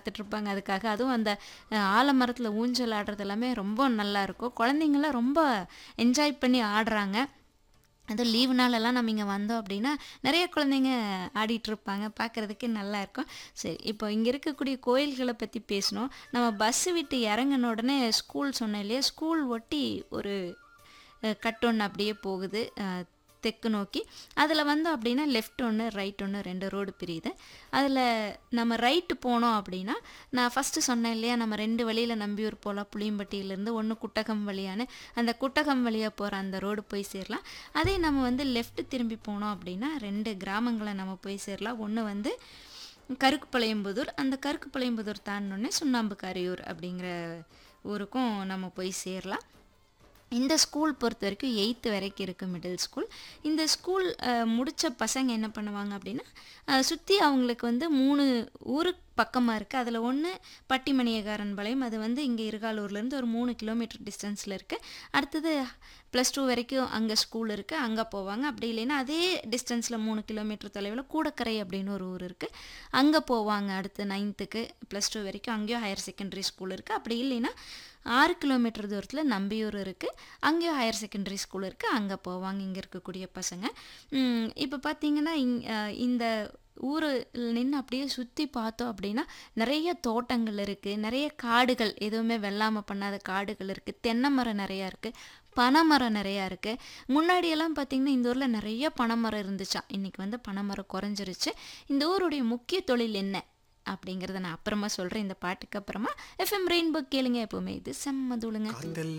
காத்துட்ருப்பாங்க அதுக்காக அதுவும் அந்த அஹ், ஆலமரத்தில் ஊஞ்சல் ஆடுறது எல்லாமே ரொம்ப நல்லா இருக்கும் குழந்தைங்களாம் ரொம்ப என்ஜாய் பண்ணி ஆடுறாங்க அதுவும் லீவு நாளெல்லாம் நம்ம இங்கே வந்தோம் அப்படின்னா நிறைய குழந்தைங்க ஆடிட்டு இருப்பாங்க பார்க்குறதுக்கு நல்லா இருக்கும் சரி இப்போ இங்கே இருக்கக்கூடிய கோயில்களை பற்றி பேசணும் நம்ம பஸ்ஸு விட்டு இறங்கின உடனே ஸ்கூல் சொன்னேன் இல்லையா ஸ்கூல் ஒட்டி ஒரு அஹ், கட் ஒன்று அப்படியே போகுது அஹ், தெற்கு நோக்கி அதில் வந்தோம் அப்படின்னா லெஃப்ட் ஒன்று ரைட் ஒன்று ரெண்டு ரோடு பிரியுது அதில் நம்ம ரைட்டு போனோம் அப்படின்னா நான் ஃபஸ்ட்டு சொன்னேன் இல்லையா நம்ம ரெண்டு வழியில் நம்பியூர் போகலாம் புளியம்பட்டியிலேருந்து ஒன்று குட்டகம் வழியான்னு அந்த குட்டகம் வழியாக போகிற அந்த ரோடு போய் சேரலாம் அதே நம்ம வந்து லெஃப்ட் திரும்பி போனோம் அப்படின்னா ரெண்டு கிராமங்களை நம்ம போய் சேரலாம் ஒன்று வந்து கருக்குப்பாளையம்புதூர் அந்த கருக்குப்பாளையம்புதூர் தாண்டினோடனே சுண்ணாம்புக்காரியூர் அப்படிங்கிற ஊருக்கும் நம்ம போய் சேரலாம் இந்த ஸ்கூல் பொறுத்த வரைக்கும் எயித்து வரைக்கும் இருக்குது மிடில் ஸ்கூல் இந்த ஸ்கூல் முடித்த பசங்க என்ன பண்ணுவாங்க அப்படின்னா சுற்றி அவங்களுக்கு வந்து மூணு ஊருக்கு பக்கமாக இருக்குது அதில் ஒன்று பட்டிமணியகாரன் பாளையம் அது வந்து இங்கே இருகாலூர்லேருந்து ஒரு மூணு கிலோமீட்டர் டிஸ்டன்ஸில் இருக்குது அடுத்தது ப்ளஸ் டூ வரைக்கும் அங்கே ஸ்கூல் இருக்குது அங்கே போவாங்க அப்படி இல்லைன்னா அதே டிஸ்டன்ஸில் மூணு கிலோமீட்டர் தொலைவில் கூடக்கரை அப்படின்னு ஒரு ஊர் இருக்குது அங்கே போவாங்க அடுத்து நைன்த்துக்கு ப்ளஸ் டூ வரைக்கும் அங்கேயும் ஹையர் செகண்டரி ஸ்கூல் இருக்குது அப்படி இல்லைன்னா ஆறு கிலோமீட்டர் தூரத்தில் நம்பியூர் இருக்குது அங்கேயும் ஹையர் செகண்டரி ஸ்கூல் இருக்குது அங்கே போவாங்க இங்கே இருக்கக்கூடிய பசங்க இப்போ பார்த்தீங்கன்னா இங் அஹ் இந்த ஊரில் நின்று அப்படியே சுற்றி பார்த்தோம் அப்படின்னா நிறைய தோட்டங்கள் இருக்குது நிறைய காடுகள் எதுவுமே வெள்ளாமல் பண்ணாத காடுகள் இருக்குது தென்னை மரம் நிறையா இருக்குது பனைமரம் நிறையா இருக்குது முன்னாடியெல்லாம் பார்த்திங்கன்னா இந்த ஊரில் நிறைய பனைமரம் இருந்துச்சாம் இன்றைக்கி வந்து பனைமரம் குறைஞ்சிருச்சு இந்த ஊருடைய முக்கிய தொழில் என்ன அப்படிங்கிறத நான் அப்புறமா சொல்கிறேன் இந்த பாட்டுக்கு அப்புறமா எஃப்எம் ரெயின்போ கேளுங்க எப்போவுமே இது செம்ம தூளுங்க காதல்